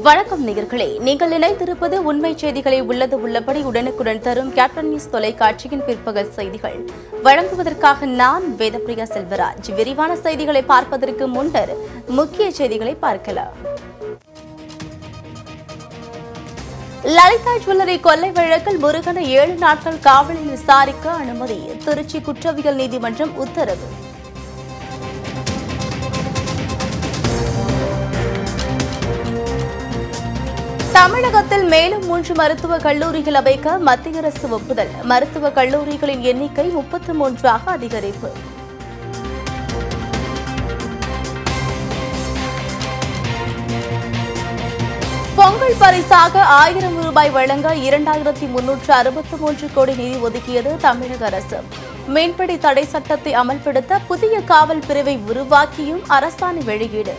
வணக்கம் நேயர்களே நீங்கள் இணைத்திருப்பது உண்மை செய்திகளை உள்ளது உள்ளபடி உடனுக்குடன் தரும் கேப்டன் நியூஸ் தொலைக்காட்சியின் பிற்பகல் செய்திகள் வழங்குவதற்காக நான் வேதப்பிரியா செல்வராஜ் விரிவான செய்திகளை பார்ப்பதற்கு முன்னர் முக்கிய செய்திகளை பார்க்கலாம் லலிதா ஜுவல்லரி கொள்ளை வழக்கில் முருகனை ஏழு நாட்கள் காவலில் விசாரிக்க அனுமதி திருச்சி குற்றவியல் நீதிமன்றம் உத்தரவு தமிழகத்தில் மேலும் மூன்று மருத்துவக் கல்லூரிகள் அமைக்க மத்திய அரசு ஒப்புதல் மருத்துவக் கல்லூரிகளின் எண்ணிக்கை முப்பத்து மூன்றாக அதிகரிப்பு பொங்கல் பரிசாக ஆயிரம் ரூபாய் வழங்க இரண்டாயிரத்தி முன்னூற்று அறுபத்தி மூன்று கோடி நிதி ஒதுக்கியது தமிழக அரசு மீன்பிடி தடை சட்டத்தை அமல்படுத்த புதிய காவல் பிரிவை உருவாக்கியும் அரசாணை வெளியீடு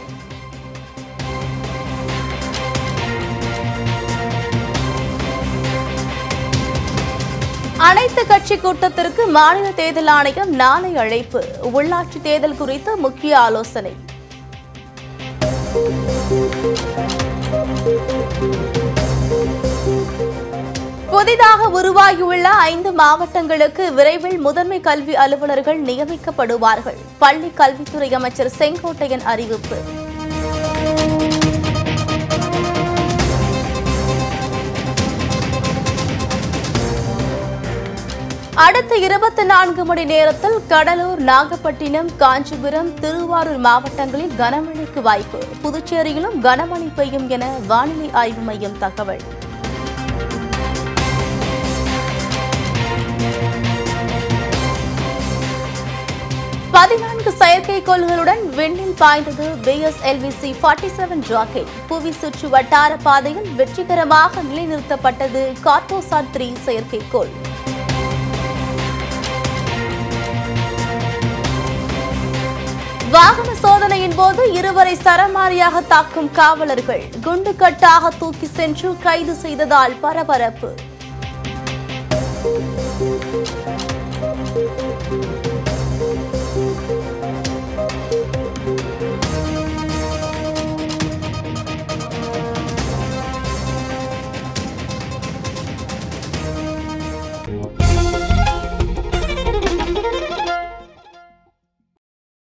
அனைத்து கட்சி கூட்டத்திற்கு மாநில தேர்தல் ஆணையம் நாளை அழைப்பு உள்ளாட்சி தேர்தல் குறித்து முக்கிய ஆலோசனை புதிதாக உருவாகியுள்ள ஐந்து மாவட்டங்களுக்கு விரைவில் முதன்மை கல்வி அலுவலர்கள் நியமிக்கப்படுவார்கள் பள்ளி கல்வித்துறை அமைச்சர் செங்கோட்டையன் அறிவிப்பு அடுத்த இருபத்தி நான்கு மணி நேரத்தில் கடலூர் நாகப்பட்டினம் காஞ்சிபுரம் திருவாரூர் மாவட்டங்களில் கனமழைக்கு வாய்ப்பு புதுச்சேரியிலும் கனமழை பெய்யும் என வானிலை ஆய்வு மையம் தகவல் பதினான்கு செயற்கைக்கோள்களுடன் விண்ணில் பாய்ந்தது பிஎஸ்எல்விசி ஃபார்ட்டி செவன் ராக்கெட் புவி சுற்று வட்டார பாதையில் வெற்றிகரமாக நிலைநிறுத்தப்பட்டது கார்போசாட் த்ரீ செயற்கைக்கோள் வாகன சோதனையின் போது இருவரை சரமாரியாக தாக்கும் காவலர்கள் குண்டுக்கட்டாக தூக்கி சென்று கைது செய்ததால் பரபரப்பு